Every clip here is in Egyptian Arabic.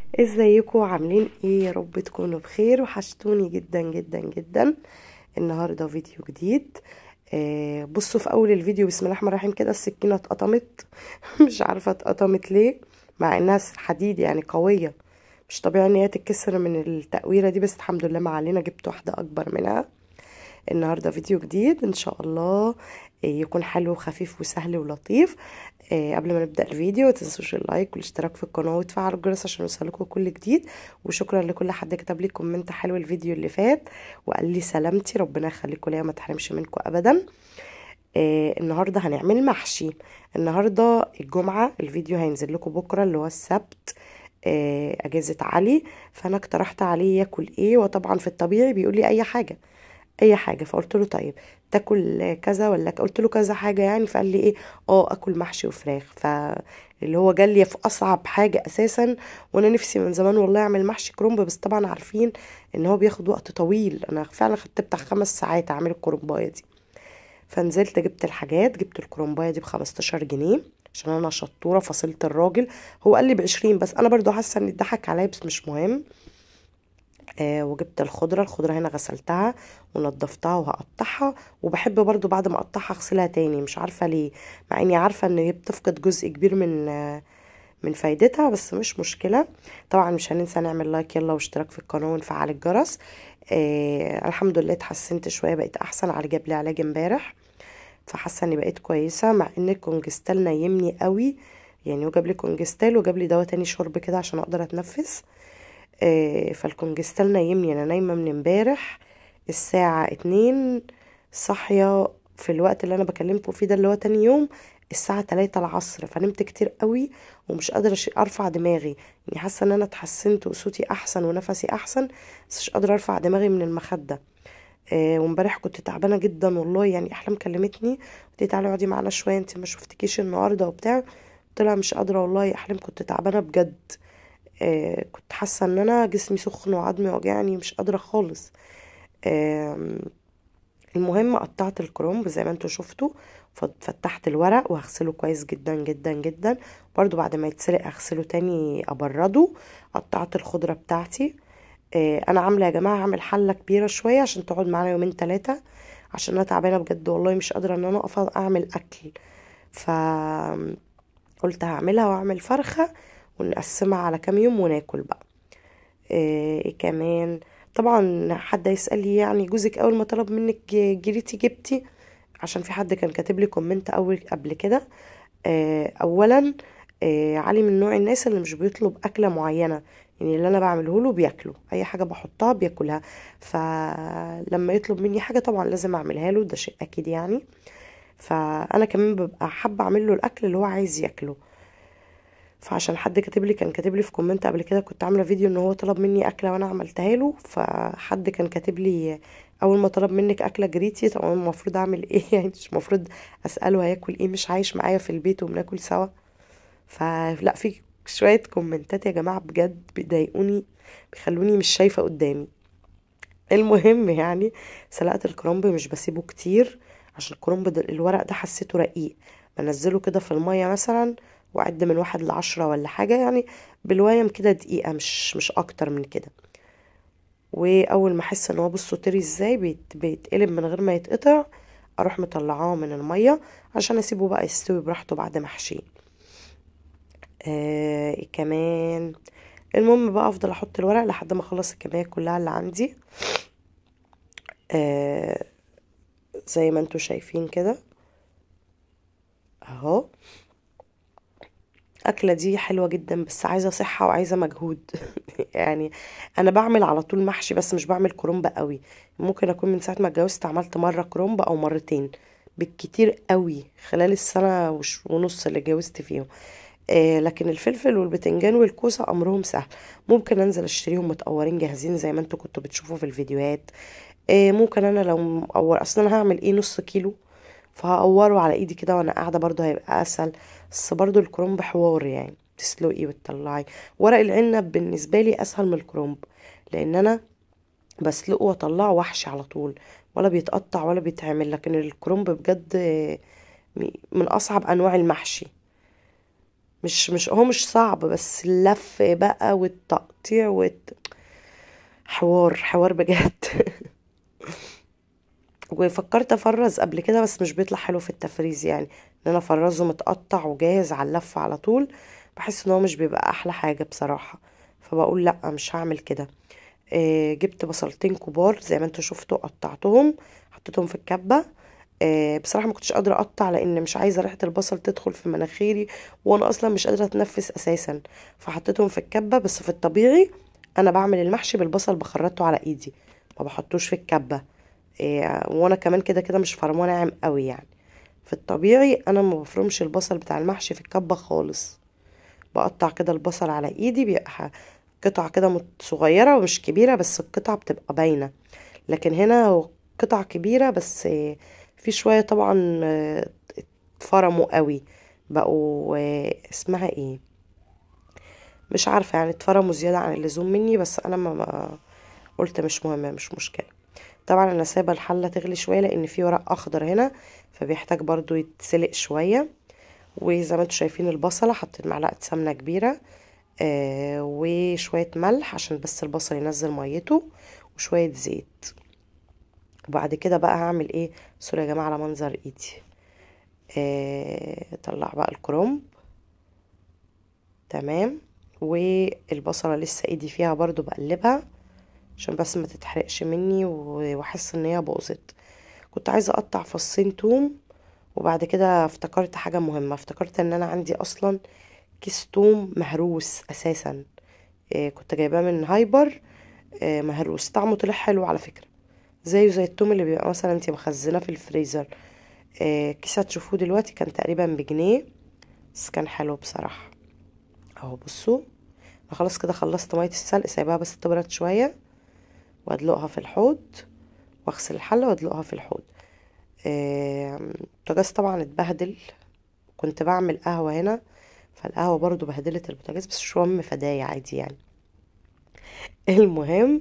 ازيكم عاملين ايه يا رب تكونوا بخير وحشتوني جدا جدا جدا النهارده فيديو جديد آه بصوا في اول الفيديو بسم الله الرحمن الرحيم كده السكينه اتقطمت مش عارفه اتقطمت ليه مع انها حديد يعني قويه مش طبيعي ان هي تتكسر من التقويره دي بس الحمد لله ما علينا جبت واحده اكبر منها النهارده فيديو جديد ان شاء الله يكون حلو وخفيف وسهل ولطيف آه قبل ما نبدا الفيديو متنسوش اللايك والاشتراك في القناه وتفعلوا الجرس عشان يوصلكم كل جديد وشكرا لكل حد كتب لي كومنت حلو الفيديو اللي فات وقال لي سلامتي ربنا يخليكم ليا ما تحرمش منكم ابدا آه النهارده هنعمل محشي النهارده الجمعه الفيديو هينزل لكم بكره اللي هو السبت آه اجازه علي فانا اقترحت عليه ياكل ايه وطبعا في الطبيعي بيقول لي اي حاجه اي حاجه فقلت له طيب تاكل كذا ولا قلت له كذا حاجه يعني فقال لي ايه اه اكل محشي وفراخ فاللي هو جال لي في اصعب حاجه اساسا وانا نفسي من زمان والله اعمل محشي كرنب بس طبعا عارفين ان هو بياخد وقت طويل انا فعلا خدت بتاع خمس ساعات اعمل الكرنبايه دي فنزلت جبت الحاجات جبت الكرنبايه دي بخمستاشر جنيه عشان انا شطوره فصلت الراجل هو قال لي بعشرين بس انا برضو حاسه ان اتضحك عليا بس مش مهم آه وجبت الخضرة الخضرة هنا غسلتها ونضفتها وهقطعها وبحب برضو بعد ما اقطعها اغسلها تاني مش عارفة ليه مع اني عارفة ان هي بتفقد جزء كبير من آه من فايدتها بس مش مشكلة طبعا مش هننسى نعمل لايك يلا واشتراك في القناة ونفعل الجرس آه الحمد لله اتحسنت شوية بقيت احسن علي جاب لي علاج امبارح فحاسة اني بقيت كويسة مع ان الكونجستال نيمني قوي يعني وجاب لي كونجستال وجاب لي دواء تاني شرب كده عشان اقدر اتنفس آه فالكونجستال نايمني انا نايمه من امبارح الساعه اتنين صاحيه في الوقت اللي انا بكلمكم فيه ده اللي هو تاني يوم الساعه تلاتة العصر فنمت كتير قوي ومش قادره ارفع دماغي يعني حاسه ان انا اتحسنت وصوتي احسن ونفسي احسن بس مش قادره ارفع دماغي من المخده آه وامبارح كنت تعبانه جدا والله يعني احلام كلمتني قلت لي تعالي اقعدي معانا شويه انت ما شفتكيش النهارده وبتاع قلت لها مش قادره والله يا احلام كنت تعبانه بجد آه كنت حاسه ان انا جسمي سخن وعظمي وجعني مش قادره خالص آه المهم قطعت الكرنب زي ما انتوا شفتوا فتحت الورق وهغسله كويس جدا جدا جدا برضو بعد ما يتسلق اغسله تاني ابرده قطعت الخضره بتاعتي آه انا عامله يا جماعه هعمل حله كبيره شويه عشان تقعد معانا يومين ثلاثه عشان انا تعبانه بجد والله مش قادره ان انا اقف اعمل اكل ف قلت هعملها واعمل فرخه ونقسمها على كام يوم وناكل بقى ايه كمان طبعا حد يسأل لي يعني جوزك اول ما طلب منك جريتي جبتي عشان في حد كان كاتب لي كومنت اول قبل كده اه اولا اه علي من نوع الناس اللي مش بيطلب اكله معينه يعني اللي انا بعمله له بياكله اي حاجه بحطها بياكلها فلما يطلب مني حاجه طبعا لازم اعملها له ده شيء اكيد يعني فانا كمان ببقى حابه اعمل له الاكل اللي هو عايز ياكله فعشان حد كاتب لي كان كاتب لي في كومنت قبل كده كنت عامله فيديو ان هو طلب مني اكله وانا عملتها له فحد كان كاتب لي اول ما طلب منك اكله جريتي طب المفروض اعمل ايه يعني مش المفروض اساله هياكل ايه مش عايش معايا في البيت وبناكل سوا فلا في شويه كومنتات يا جماعه بجد بيضايقوني بيخلوني مش شايفه قدامي المهم يعني سلقت الكرنب مش بسيبه كتير عشان الكرنب الورق ده حسيته رقيق بنزله كده في الميه مثلا وعد من واحد لعشرة ولا حاجة يعني بالويم كده دقيقة مش مش أكتر من كده وأول ما أحس إن هو بصوا طري ازاي بيت بيتقلب من غير ما يتقطع أروح مطلعاه من المية عشان أسيبه بقى يستوي براحته بعد ما أحشيه آه كمان المهم بقى أفضل أحط الورق لحد ما أخلص الكمية كلها اللي عندي آه زي ما انتوا شايفين كده اهو اكله دي حلوه جدا بس عايزه صحه وعايزه مجهود يعني انا بعمل على طول محشي بس مش بعمل كرنب قوي ممكن اكون من ساعه ما اتجوزت عملت مره كرنب او مرتين بالكتير قوي خلال السنه ونص اللي اتجوزت فيهم آه لكن الفلفل والبتنجان والكوسه امرهم سهل ممكن انزل اشتريهم متقورين جاهزين زي ما انتوا كنتوا بتشوفوا في الفيديوهات آه ممكن انا لو مقور اصلا انا هعمل ايه نص كيلو فهقوره على ايدي كده وانا قاعده برضو هيبقى اسهل بس برضو الكرنب حوار يعني تسلقي وتطلعي ورق العنب بالنسبه لي اسهل من الكرنب لان انا بسلقه واطلعه وحشي على طول ولا بيتقطع ولا بيتعمل لكن الكرنب بجد من اصعب انواع المحشي مش مش هو مش صعب بس اللف بقى والتقطيع والت... حوار حوار بجد وفكرت افرز قبل كده بس مش بيطلع حلو في التفريز يعني ان انا افرزه متقطع وجاهز على اللف على طول بحس ان هو مش بيبقى احلى حاجه بصراحه فبقول لا مش هعمل كده آه جبت بصلتين كبار زي ما انتوا شفتوا قطعتهم حطيتهم في الكبه آه بصراحه ما كنتش قادره اقطع لان مش عايزه ريحه البصل تدخل في مناخيري وانا اصلا مش قادره اتنفس اساسا فحطيتهم في الكبه بس في الطبيعي انا بعمل المحشي بالبصل بخرطه على ايدي ما بحطوش في الكبه آه وانا كمان كده كده مش فرماه ناعم قوي يعني في الطبيعي انا ما بفرمش البصل بتاع المحشي في الكبه خالص بقطع كده البصل على ايدي بيبقى قطع كده صغيره ومش كبيره بس القطع بتبقى باينه لكن هنا قطع كبيره بس في شويه طبعا اتفرموا قوي بقوا اسمها ايه مش عارفه يعني اتفرموا زياده عن اللزوم مني بس انا ما قلت مش مهم مش مشكله طبعا انا سايبه الحله تغلي شويه لان في ورق اخضر هنا فبيحتاج برضو يتسلق شويه وزي ما انتم شايفين البصله حطيت معلقه سمنه كبيره آه وشويه ملح عشان بس البصل ينزل ميته وشويه زيت وبعد كده بقى هعمل ايه سوري يا جماعه على منظر ايدي آه طلع بقى الكرنب تمام والبصله لسه ايدي فيها برضو بقلبها عشان بس ما تتحرقش مني واحس ان هي باظت كنت عايزه اقطع فصين توم وبعد كده افتكرت حاجه مهمه افتكرت ان انا عندي اصلا كيس توم مهروس اساسا إيه كنت جايباه من هايبر إيه مهروس طعمه طلع حلو على فكره زيه زي التوم اللي بيبقى مثلا انتي مخزناه في الفريزر إيه كيس هتشوفوه دلوقتي كان تقريبا بجنيه بس كان حلو بصراحه اهو بصوا انا خلاص كده خلصت ميه السلق سايباها بس تبرد شويه وادلقها في الحوض واغسل الحله وادلقها في الحوض البوتاجاز طبعا اتبهدل كنت بعمل قهوه هنا فالقهوه برضو بهدلت البوتاجاز بس مش مهم فداية عادي يعني المهم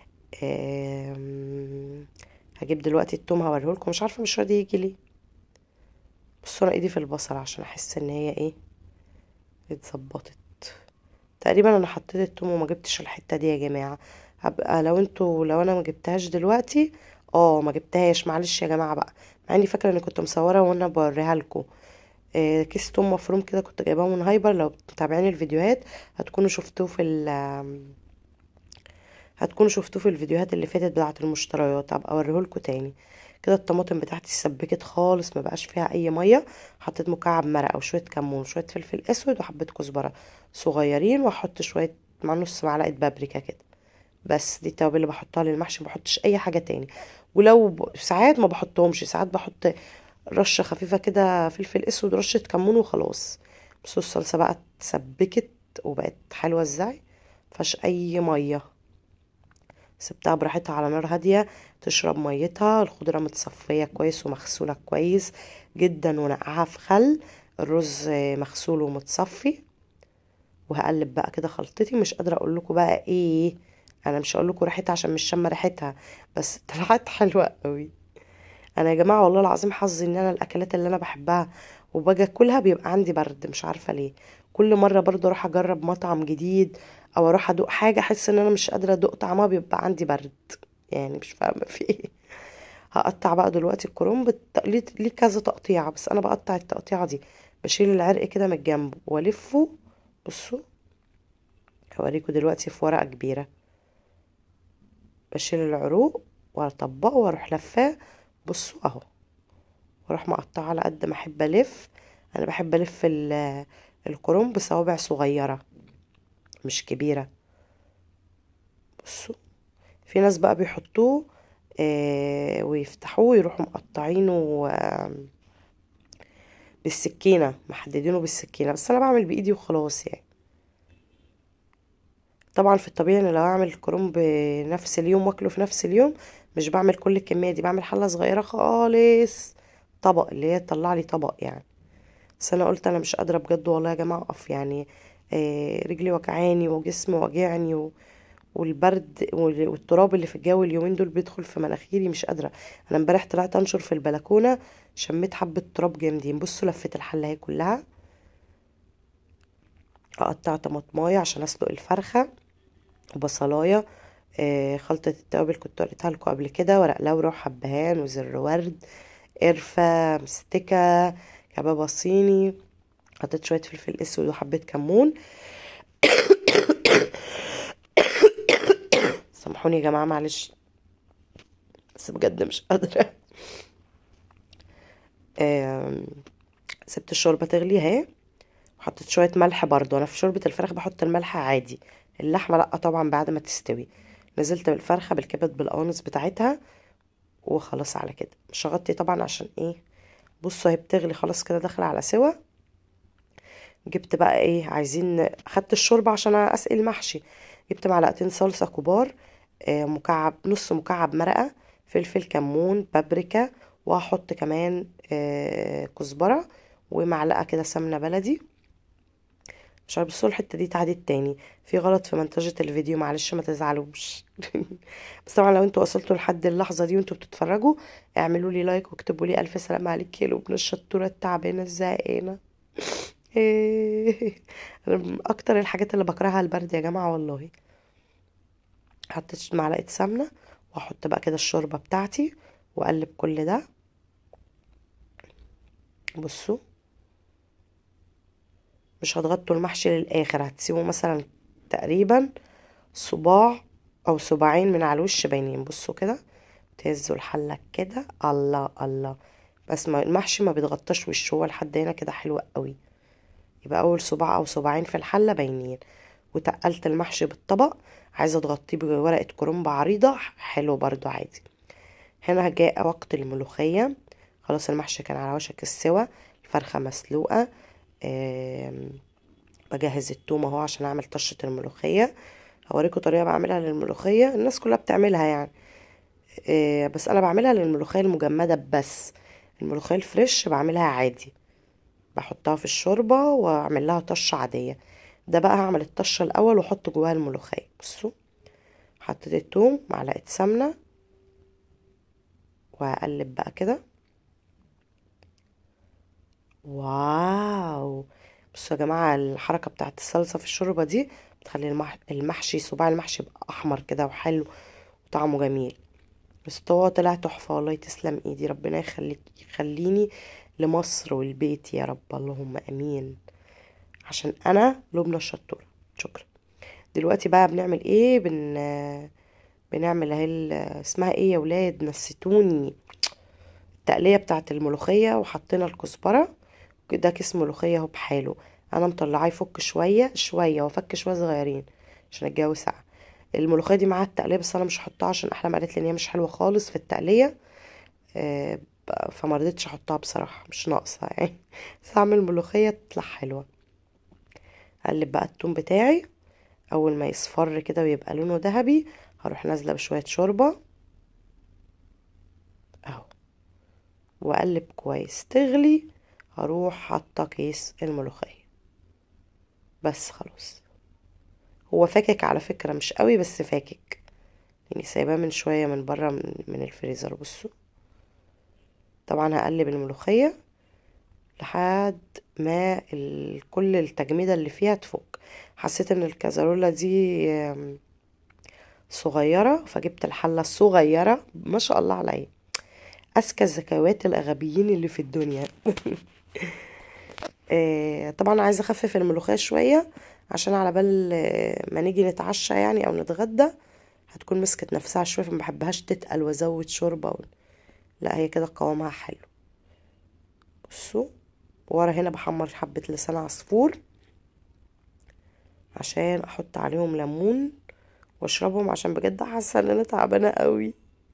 هجيب دلوقتي التوم هوريهولكم مش عارفه مش راضي يجي ليه بصوا انا ايدي في البصل عشان احس ان هي ايه اتظبطت تقريبا انا حطيت التوم وما جبتش الحته دي يا جماعه هبقى لو انتوا لو انا ما جبتهاش دلوقتي اه ما جبتهاش معلش يا جماعه بقى مع اني فاكره اني كنت مصوره وانا بوريها لكم آه كيس توم مفروم كده كنت جايباه من هايبر لو متابعين الفيديوهات هتكونوا شفتوه في ال هتكونوا شفتوه في الفيديوهات اللي فاتت بتاعه المشتريات هبقى اوريهولكوا تاني كده الطماطم بتاعتي سبكت خالص ما بقاش فيها اي ميه حطيت مكعب مرقه وشويه كمون وشويه فلفل اسود وحبه كزبره صغيرين واحط شويه مع نص معلقه بابريكا كده بس دي التوابل اللي بحطها للمحشي ما بحطش اي حاجه تاني ولو ب... ساعات ما بحطهمش ساعات بحط رشه خفيفه كده فلفل اسود رشه كمون وخلاص بس الصلصه بقى اتسبكت وبقت حلوه ازاي مفيهاش اي ميه سبتها براحتها على نار هاديه تشرب ميتها الخضره متصفيه كويس ومغسوله كويس جدا ونقعها في خل الرز مغسول ومتصفي وهقلب بقى كده خلطتي مش قادره اقول لكم بقى ايه انا مش هقول لكم ريحتها عشان مش شامه ريحتها بس طلعت حلوه قوي انا يا جماعه والله العظيم حظي ان انا الاكلات اللي انا بحبها وباجي اكلها بيبقى عندي برد مش عارفه ليه كل مره برضه اروح اجرب مطعم جديد او اروح ادوق حاجه احس ان انا مش قادره ادوق طعمها بيبقى عندي برد يعني مش فاهمه في ايه هقطع بقى دلوقتي الكرنب ليه ليه كذا تقطيعه بس انا بقطع التقطيعه دي بشيل العرق كده من الجنب والفه بصوا هوريكم دلوقتي في ورقه كبيره بشيل العروق واطبقه واروح لفاه بصوا اهو واروح مقطعه على قد ما احب الف انا بحب الف الكرنب بصوابع صغيره مش كبيره بصوا في ناس بقى بيحطوه آه ويفتحوه ويروحوا مقطعينه آه بالسكينه محددينه بالسكينه بس انا بعمل بايدي وخلاص يعني طبعا في الطبيعي انا لو اعمل كرنب نفس اليوم واكله في نفس اليوم مش بعمل كل الكميه دي بعمل حله صغيره خالص طبق اللي هي تطلع لي طبق يعني بس انا قلت انا مش قادره بجد والله يا جماعه اقف يعني آه رجلي وجعاني وجسمي وجعني و... والبرد والتراب اللي في الجو اليومين دول بيدخل في مناخيري مش قادره انا امبارح طلعت انشر في البلكونه شميت حبه تراب جامدين بصوا لفيت الحله اهي كلها اقطع طماطمايه عشان اسلق الفرخه وبصلايه آه خلطة التوابل كنت قلتها لكم قبل كده ورق لورا وحبهان وزر ورد قرفة مستكة كبابة صيني حطيت شوية فلفل اسود وحبة كمون سامحوني يا جماعة معلش بس بجد مش قادرة سبت الشوربة تغلي اهي وحطيت شوية ملح برضو انا في شوربة الفراخ بحط الملح عادي اللحمة لأ طبعا بعد ما تستوي نزلت بالفرخة بالكبد بالقوانص بتاعتها وخلاص على كده مش هغطي طبعا عشان ايه بصوا هي بتغلي خلاص كده داخلة على سوا جبت بقى ايه عايزين خدت الشوربة عشان اسقي المحشي جبت معلقتين صلصة كبار آه مكعب نص مكعب مرقة فلفل كمون بابريكا وهحط كمان آه كزبرة ومعلقة كده سمنة بلدي مش عارف بصوا الحته دي اتعادت تاني في غلط في منتجة الفيديو معلش ما تزعلوش بس طبعا لو انتوا وصلتوا لحد اللحظه دي وانتوا بتتفرجوا اعملوا لي لايك واكتبوا لي الف سلام عليك يا لبنى الشطوره التعبانه الزهقانه اكتر الحاجات اللي بكرهها البرد يا جماعه والله حطيت معلقه سمنه واحط بقى كده الشوربه بتاعتي واقلب كل ده بصوا مش هتغطوا المحشي للاخر هتسيبوا مثلا تقريبا صباع او صباعين من على الوش باينين بصوا كده تهزوا الحله كده الله الله بس ما المحشي ما بيتغطاش وشه هو لحد هنا كده حلو قوي يبقى اول صباع او صباعين في الحله باينين وتقلت المحشي بالطبق عايزه تغطيه بورقه كرنب عريضه حلو برضو عادي هنا جاء وقت الملوخيه خلاص المحشي كان على وشك السوا الفرخه مسلوقه بجهز التوم اهو عشان اعمل طشة الملوخية هوريكم طريقة بعملها للملوخية الناس كلها بتعملها يعني إيه بس انا بعملها للملوخية المجمدة بس الملوخية الفريش بعملها عادي بحطها في الشوربة واعمل لها طشة عادية ده بقى هعمل الطشة الاول واحط جواها الملوخية بصوا حطيت التوم معلقة سمنة وهقلب بقى كده واو بصوا يا جماعة الحركة بتاعت الصلصة في الشوربة دي بتخلي المح... المحشي صباع المحشي يبقى أحمر كده وحلو وطعمه جميل بس هو طلع تحفة والله تسلم ايدي ربنا يخليك يخليني لمصر والبيت يا رب اللهم امين عشان انا لبنى الشطورة شكرا دلوقتي بقى بنعمل ايه بن بنعمل اهي اسمها ايه يا ولاد نسيتوني التقلية بتاعت الملوخية وحطينا الكزبرة ده كيس ملوخية اهو بحاله انا مطلعاه يفك شوية شوية وافك شوية صغيرين عشان الجو ساقع الملوخية دي معاها التقلية بس انا مش هحطها عشان احلام قالت لي ان هي مش حلوة خالص في التقلية آه فما رضيتش احطها بصراحة مش ناقصة يعني بس اعمل ملوخية تطلع حلوة اقلب بقى التوم بتاعي اول ما يصفر كده ويبقى لونه ذهبي هروح نازلة بشوية شوربة اهو واقلب كويس تغلي هروح حاطه كيس الملوخيه بس خلاص هو فاكك على فكره مش قوي بس فاكك يعني سايباه من شويه من بره من, من الفريزر بصوا طبعا هقلب الملوخيه لحد ما كل التجميده اللي فيها تفك حسيت ان الكازارولا دي صغيره فجبت الحله الصغيره ما شاء الله عليا اذكى الذكوات الاغبيين اللي في الدنيا آه طبعا عايزه اخفف الملوخيه شويه عشان على بال ما نيجي نتعشى يعني او نتغدى هتكون مسكت نفسها شويه فما بحبهاش تتقل وازود شوربه و... لا هي كده قوامها حلو بصوا ورا هنا بحمر حبه لسان عصفور عشان احط عليهم ليمون واشربهم عشان بجد حاسه ان انا تعبانه قوي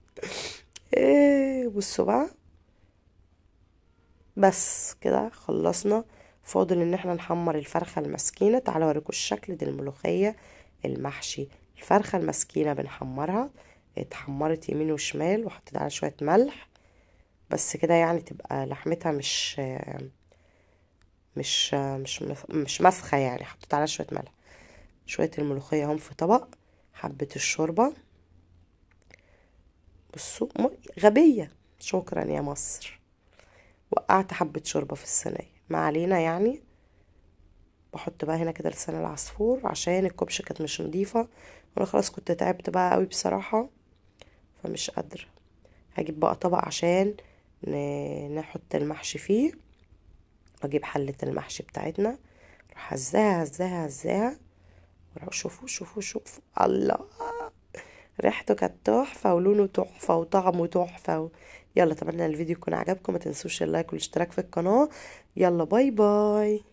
ايه بصوا بقى بس كده خلصنا فاضل ان احنا نحمر الفرخه المسكينه تعالوا اوريكم الشكل دي الملوخيه المحشي الفرخه المسكينه بنحمرها اتحمرت يمين وشمال وحطيت عليها شويه ملح بس كده يعني تبقى لحمتها مش مش مش مش مسخه يعني حطيت عليها شويه ملح شويه الملوخيه هم في طبق حبه الشوربه بصوا غبيه شكرا يا مصر وقعت حبة شوربة في الصينية ما علينا يعني بحط بقى هنا كده لسان العصفور عشان الكبشه كانت مش نظيفه وانا خلاص كنت تعبت بقى قوي بصراحه فمش قادره هجيب بقى طبق عشان نحط المحشي فيه واجيب حله المحشي بتاعتنا اروح هزاها هزاها هزاها شوفوا شوفوا شوفوا الله ريحته كانت تحفه ولونه تحفه وطعمه تحفه و... يلا اتمنى الفيديو يكون عجبكم ما تنسوش اللايك والاشتراك في القناه يلا باي باي